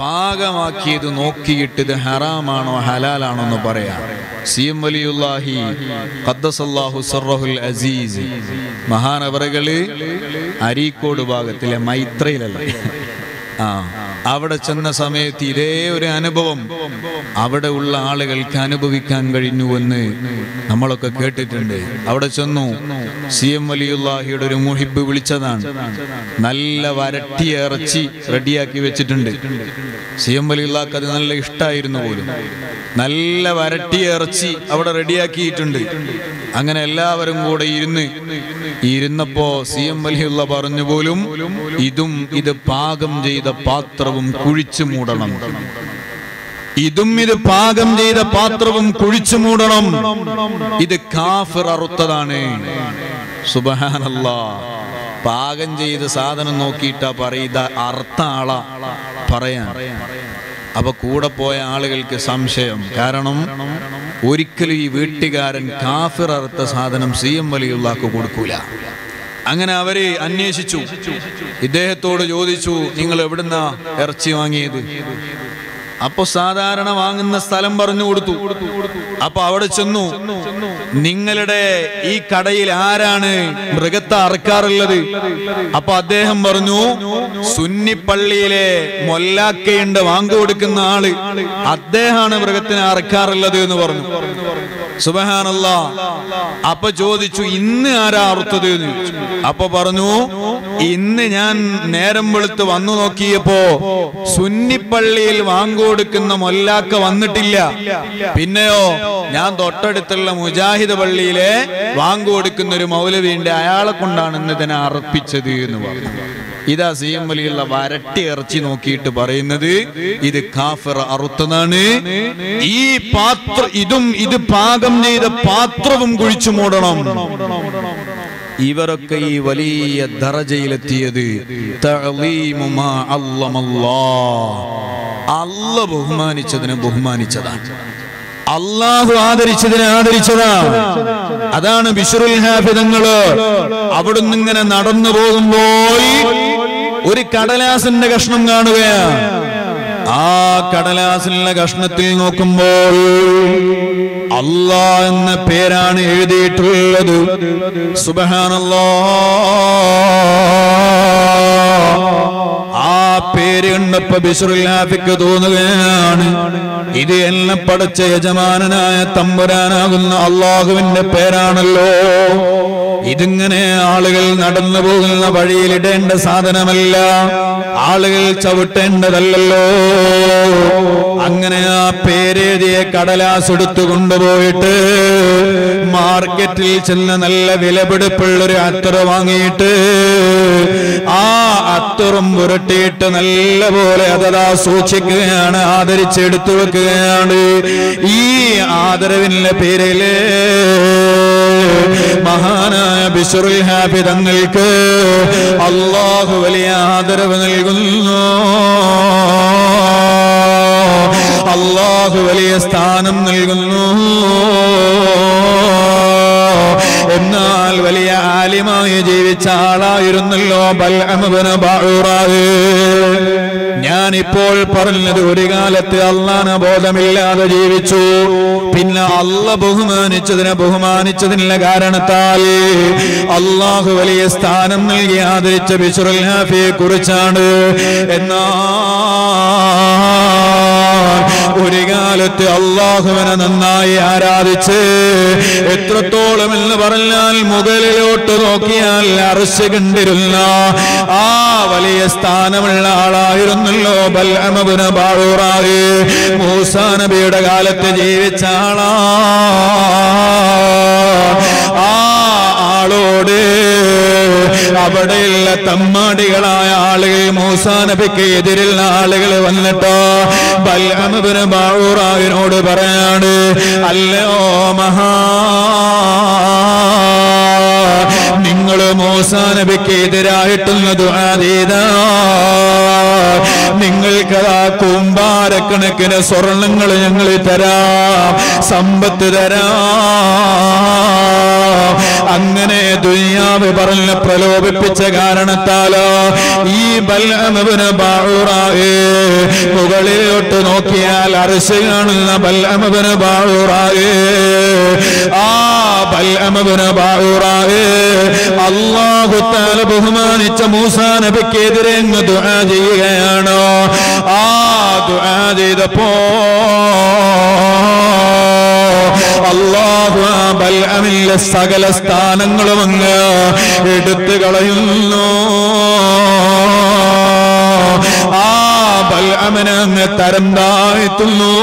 പാകമാക്കിയത് നോക്കിയിട്ട് ഇത് ഹറാമാണോ ഹലാലാണോ എന്ന് പറയാം സി എം വലിയുല്ലാഹി ഖദ്ദസല്ലാഹു സർറഹുൽ അസീസ് മഹാനവറുകള് അരീക്കോട് ഭാഗത്തിലെ മൈത്രയിലല്ല ആ അവിടെ ചെന്ന സമയത്ത് ഇതേ ഒരു അനുഭവം അവിടെ ഉള്ള ആളുകൾക്ക് അനുഭവിക്കാൻ കഴിഞ്ഞുവെന്ന് നമ്മളൊക്കെ കേട്ടിട്ടുണ്ട് അവിടെ ചെന്നു സി എം വലിയുല്ലാഹിയുടെ ഒരു മുഹിബ് വിളിച്ചതാണ് നല്ല വരട്ടിയ ഇറച്ചി റെഡിയാക്കി വെച്ചിട്ടുണ്ട് സി എം വലിയുള്ളാക്ക് അത് നല്ല ഇഷ്ടമായിരുന്നു പോലും നല്ല വരട്ടിയ ഇറച്ചി അവിടെ റെഡിയാക്കിയിട്ടുണ്ട് അങ്ങനെ എല്ലാവരും കൂടെ ഇരുന്ന് ഇരുന്നപ്പോ സി എം വലിയുള്ള പറഞ്ഞു പോലും ഇതും ഇത് പാകം ചെയ്ത പാത്രവും കുഴിച്ചു മൂടണം ഇതും ഇത് പാകം ചെയ്ത പാത്രവും കുഴിച്ചു മൂടണം ഇത് കാഫിർ അറുത്തതാണ് സുബഹാനല്ലാ പാകം ചെയ്ത സാധനം നോക്കിയിട്ടാ പറയുക അർത്ഥ ആളാ പറയാൻ അപ്പൊ കൂടെ പോയ ആളുകൾക്ക് സംശയം കാരണം ഒരിക്കലും ഈ വീട്ടുകാരൻ കാഫിർ അറുത്ത സാധനം സി എം വലിയുള്ളാക്ക് കൊടുക്കൂല അങ്ങനെ അവര് അന്വേഷിച്ചു ഇദ്ദേഹത്തോട് ചോദിച്ചു നിങ്ങൾ എവിടുന്ന ഇറച്ചി വാങ്ങിയത് അപ്പൊ സാധാരണ വാങ്ങുന്ന സ്ഥലം പറഞ്ഞു കൊടുത്തു അപ്പൊ അവിടെ ചെന്നു നിങ്ങളുടെ ഈ കടയിൽ ആരാണ് മൃഗത്തെ അറക്കാറുള്ളത് അപ്പൊ അദ്ദേഹം പറഞ്ഞു സുന്നിപ്പള്ളിയിലെ മൊല്ലാക്കയുണ്ട് വാങ്ങു കൊടുക്കുന്ന ആള് അദ്ദേഹമാണ് മൃഗത്തിനെ അറക്കാറുള്ളത് എന്ന് പറഞ്ഞു സുബഹാനല്ല അപ്പൊ ചോദിച്ചു ഇന്ന് ആരാ അറുത്തത് എന്ന് ചോദിച്ചു അപ്പൊ പറഞ്ഞു ഇന്ന് ഞാൻ നേരം വെളുത്ത് വന്നു നോക്കിയപ്പോ സുന്നിപ്പള്ളിയിൽ വാങ്ങുകൊടുക്കുന്ന മൊല്ലാക്ക വന്നിട്ടില്ല പിന്നെയോ ഞാൻ തൊട്ടടുത്തുള്ള മുജാഹിദ് പള്ളിയിലെ വാങ്ങുകൊടുക്കുന്ന ഒരു മൗലവിയുണ്ട് അയാളെ കൊണ്ടാണ് ഇന്ന് ഇതിനെ അർപ്പിച്ചത് എന്ന് പറഞ്ഞു ഇതാ സി എം വലിയുള്ള വരട്ടി ഇറച്ചി നോക്കിയിട്ട് പറയുന്നത് ഇത് കാഫിർ അറുത്തതാണ് ഈ പാത്ര ഇതും ഇത് പാകം ചെയ്ത പാത്രവും കുഴിച്ചു മൂടണം ഇവരൊക്കെ ഈ വലിയ ദറജയിലെത്തിയത് തഅലീമു മാ അല്ലമല്ലാഹ്. അല്ല ബഹുമാനിച്ചതിനെ ബഹുമാനിച്ചതാണ് അള്ളാഹു ആദരിച്ചതിനെ ആദരിച്ചതാണ് അതാണ് ബിഷറുൽ ഹാഫിദങ്ങള് അവിടുന്ന് ഇങ്ങനെ നടന്നു പോകുമ്പോൾ ഒരു കടലാസിന്റെ കഷ്ണം കാണുകയാണ് ആ കടലാസിലുള്ള കഷ്ണത്തിൽ നോക്കുമ്പോൾ അള്ളാ എന്ന പേരാണ് എഴുതിയിട്ടുള്ളത് സുബഹാനല്ലാ ആ പേര് കണ്ടപ്പോ ബിഷറുല്ലാഫിക്ക് തോന്നുകയാണ് ഇത് എന്നെ പടച്ച യജമാനനായ തമ്പുരാനാകുന്ന അള്ളാഹുവിന്റെ പേരാണല്ലോ ഇതിങ്ങനെ ആളുകൾ നടന്നു പോകുന്ന വഴിയിൽ ഇടേണ്ട സാധനമല്ല ആളുകൾ ചവിട്ടേണ്ടതല്ലല്ലോ അങ്ങനെ ആ പേരെഴുതിയ കടലാസ് എടുത്തു കൊണ്ടുപോയിട്ട് മാർക്കറ്റിൽ ചെന്ന് നല്ല വിലപിടിപ്പുള്ളൊരു അത്തറ വാങ്ങിയിട്ട് ആ അത്തറും പുരട്ടിയിട്ട് നല്ല പോലെ അതതാ സൂക്ഷിക്കുകയാണ് ആദരിച്ചെടുത്തു വെക്കുകയാണ് ഈ ആദരവിന്റെ പേരില് മഹാനായ ബിഷറുൽ ഹാബി തങ്ങൾക്ക് അള്ളാഹു വലിയ ആദരവ് നൽകുന്നു അള്ളാഹു വലിയ സ്ഥാനം നൽകുന്നു എന്നാൽ വലിയ ആലിമായി ജീവിച്ച ആളായിരുന്നല്ലോ ബൽഅമബിന് ബഅൂറാവ് ഞാൻ ഇപ്പോൾ പറഞ്ഞത് ഒരു കാലത്ത് അള്ളാന ബോധമില്ലാതെ ജീവിച്ചു പിന്നെ അല്ല ബഹുമാനിച്ചതിനെ ബഹുമാനിച്ചതിനുള്ള കാരണത്താൽ അള്ളാഹു വലിയ സ്ഥാനം നൽകി ആദരിച്ച ബിഷറുൽ ഹാഫിയെ കുറിച്ചാണ് എന്നാ ഒരു കാലത്ത് അള്ളാഹുവിനെ നന്നായി ആരാധിച്ച് എത്രത്തോളം എന്ന് പറഞ്ഞാൽ മുകളിലോട്ട് നോക്കിയാൽ അറശ് കണ്ടിരുന്ന ആ വലിയ സ്ഥാനമുള്ള ആളായിരുന്നല്ലോ ബൽഅമബുന ബാഴൂറാറ് മൂസാ നബിയുടെ കാലത്ത് ജീവിച്ച ആളാ ആ ആളോട് അവിടെയുള്ള തമ്മാടികളായ ആളുകൾ മൂസാ നബിക്ക് എതിരുള്ള ആളുകൾ വന്നിട്ടോ ബൽഅമബിന് ബാഴൂറാവിനോട് പറയാണ് അല്ലയോ മഹാ നിങ്ങൾ മൂസാ നബിക്ക് എതിരായിട്ടുള്ള ദുആ ചെയ്ത നിങ്ങൾക്കതാ കൂമ്പാര കൊട്ടാരക്കണക്കിന് സ്വർണങ്ങൾ ഞങ്ങൾ തരാം സമ്പത്ത് തരാം അങ്ങനെ ദുനിയാവ് പറഞ്ഞ് പ്രലോഭിപ്പിച്ച കാരണത്താലോ ഈ ബൽഅമബിന് ബാഴൂറായേ മുകളിലോട്ട് നോക്കിയാൽ അരശ് കാണുന്ന ബൽഅമബിന് ബാഴൂറായേ ആ ബൽഅമബിന് ബാഴൂറായേ അള്ളാഹു താല ബഹുമാനിച്ച മൂസാ നബിക്കെതിരെ അങ്ങ് ദുആ ചെയ്യുകയാണോ ആ ദുആ ചെയ്തപ്പോ അള്ളാഹു ആ ബൽഅമിലെ സകല സ്ഥാനങ്ങളും അങ്ങ് എടുത്തു കളയുന്നു ആ ബൽഅമിനെ അങ്ങ് തരം താഴ്ത്തുന്നു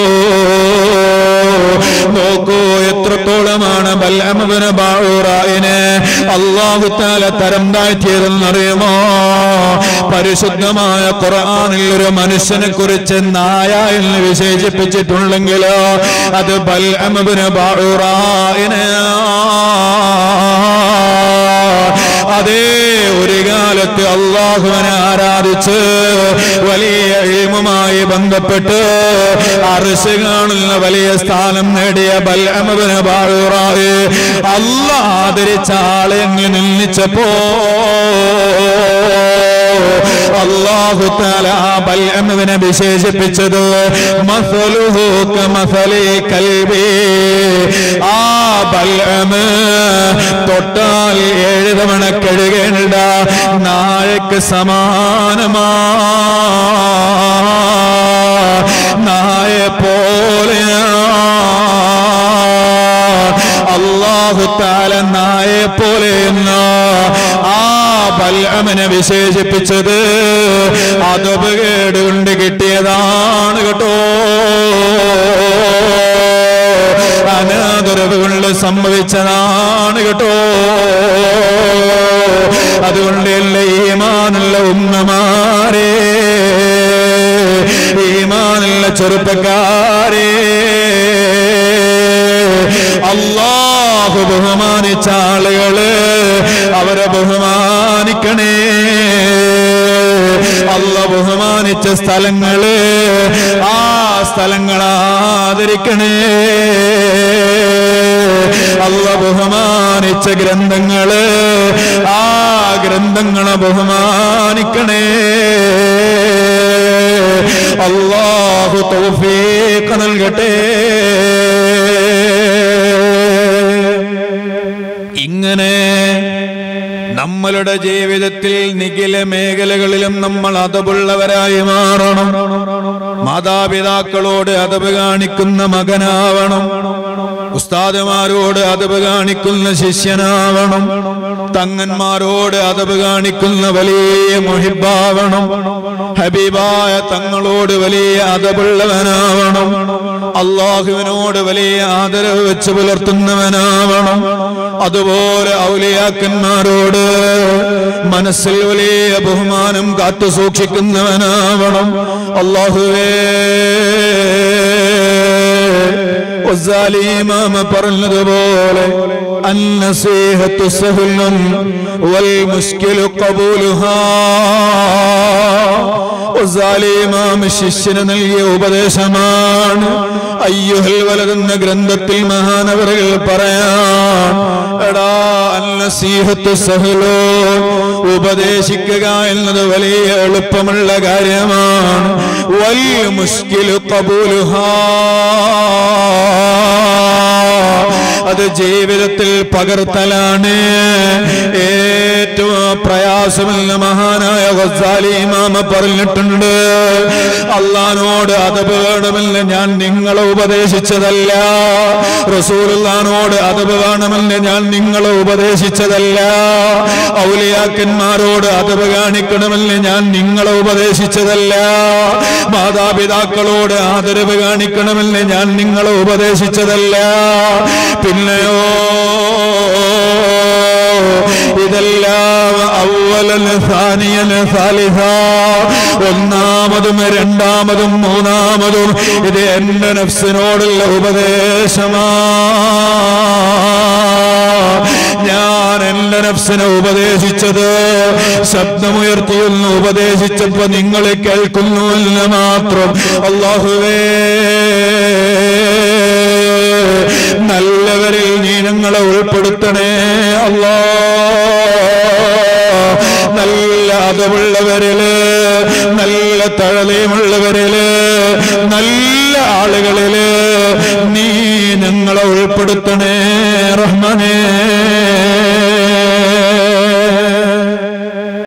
നോക്കൂ എത്രത്തോളമാണ് ബൽഅമബിന് ബാഴൂറായിന് അള്ളാഹു താല തരം താഴ്ത്തിയതെന്നറിയുമോ പരിശുദ്ധമായ ഖുർആനിൽ ഒരു മനുഷ്യനെ കുറിച്ച് നായ എന്ന് വിശേഷിപ്പിച്ചിട്ടുണ്ടെങ്കിലോ അത് ബൽഅമബിന് ബാഴൂറായിന് അതേ ഒരു കാലത്ത് അള്ളാഹുവിനെ ആരാധിച്ച് വലിയ എഴുമുമായി ബന്ധപ്പെട്ട് അറിസ് കാണുന്ന വലിയ സ്ഥാനം നേടിയ ബൽഅമബിന് ബാഴൂറായി അള്ളാഹ് ആദരിച്ച ആളെ അങ്ങ് നിന്നിച്ചപ്പോ അള്ളാഹു താല ആ ബൽഅമിനെ വിശേഷിപ്പിച്ചത് മസലുഹു കമസലി കൽബി ആ ബൽഅമ് തൊട്ടാൽ ഏഴ് തവണ കഴുകേണ്ട നായക്ക് സമാനമാ നായ പോലെയാ അള്ളാഹു താല നായെ പോലെ എന്ന് ആ ബൽഅമനെ വിശേഷിപ്പിച്ചത് അതബ് കേടുകൊണ്ട് കിട്ടിയതാണ് കേട്ടോ അനാദരവ് കൊണ്ട് സംഭവിച്ചതാണ് കേട്ടോ അതുകൊണ്ട് എല്ലാ ഈമാനുള്ള ഉമ്മമാരെ ഈമാനുള്ള ചെറുപ്പക്കാരെ അള്ളാഹു ബഹുമാനിച്ച ആളുകള് അവരെ ബഹുമാനിക്കണേ അല്ല ബഹുമാനിച്ച സ്ഥലങ്ങള് ആ സ്ഥലങ്ങൾ ആദരിക്കണേ അല്ല ബഹുമാനിച്ച ഗ്രന്ഥങ്ങള് ആ ഗ്രന്ഥങ്ങളെ ബഹുമാനിക്കണേ അള്ളാഹു തൗഫീഖ് നൽകട്ടെ ഇങ്ങനെ നമ്മളുടെ ജീവിതത്തിൽ നിഖില മേഖലകളിലും നമ്മൾ അതവുള്ളവരായി മാറണം മാതാപിതാക്കളോട് അതവ് കാണിക്കുന്ന മകനാവണം ഉസ്താദുമാരോട് അതവ് കാണിക്കുന്ന ശിഷ്യനാവണം തങ്ങന്മാരോട് അതവ് കാണിക്കുന്ന വലിയ മുഹിബാവണം ഹബീബായ തങ്ങളോട് വലിയ അതവുള്ളവനാവണം അള്ളാഹുവിനോട് വലിയ ആദരവ് വെച്ച് പുലർത്തുന്നവനാവണം അതുപോലെ ഔലിയാക്കന്മാരോട് മനസ്സിൽ വലിയ ബഹുമാനം കാത്തു സൂക്ഷിക്കുന്നവനാവണം അള്ളാഹുവേ ഇമാമ പറഞ്ഞതുപോലെ അന്നസീഹത്തു സഹുലും വൽ മുസ്കിലു ഖബൂലുഹാ ഇമാം ശിഷ്യന് നൽകിയ ഉപദേശമാണ് അയ്യുഹൽ വലതെന്ന ഗ്രന്ഥത്തിൽ മഹാനവറുകൾ പറയാൻ എടാ അന്നസീഹത്തു സഹലോ ഉപദേശിക്കുക എന്നത് വലിയ എളുപ്പമുള്ള കാര്യമാണ് വലിയ മുസ്കിലു കബൂലുഹാ അത് ജീവിതത്തിൽ പകർത്തലാണ് ഏറ്റവും പ്രയാസമെന്ന് മഹാനായ ഗസാലി ഇമാമ പറഞ്ഞിട്ടുണ്ട് അള്ളഹാനോട് അതബ് വേണമെന്ന് ഞാൻ നിങ്ങളെ ഉപദേശിച്ചതല്ല റസൂലുള്ളാനോട് അതബ് വേണമെന്ന് ഞാൻ നിങ്ങളെ ഉപദേശിച്ചതല്ല ഔലിയാക്കന്മാരോട് അതബ് കാണിക്കണമെന്ന് ഞാൻ നിങ്ങളെ ഉപദേശിച്ചതല്ല മാതാപിതാക്കളോട് ആദരവ് കാണിക്കണമെന്ന് ഞാൻ നിങ്ങളെ ഉപദേശിച്ചതല്ല പിന്നെയോ ഇതെല്ലാം ഔവലന് സാനിയന് സാലിഹ ഒന്നാമതും രണ്ടാമതും മൂന്നാമതും ഇത് എന്റെ നഫ്സിനോടുള്ള ഉപദേശമാ ഞാൻ എന്റെ നഫ്സിനെ ഉപദേശിച്ചത് ശബ്ദമുയർത്തിയൊന്ന് ഉപദേശിച്ചപ്പോ നിങ്ങൾ കേൾക്കുന്നു എന്ന് മാത്രം അള്ളാഹുവേ നല്ലവരിൽ നീ ഞങ്ങളെ ഉൾപ്പെടുത്തണേ അല്ലാ നല്ല അതവുള്ളവരില് നല്ല തഴലയുമുള്ളവരില് നല്ല ആളുകളില് നീ ഞങ്ങളെ ഉൾപ്പെടുത്തണേ റഹ്മനേ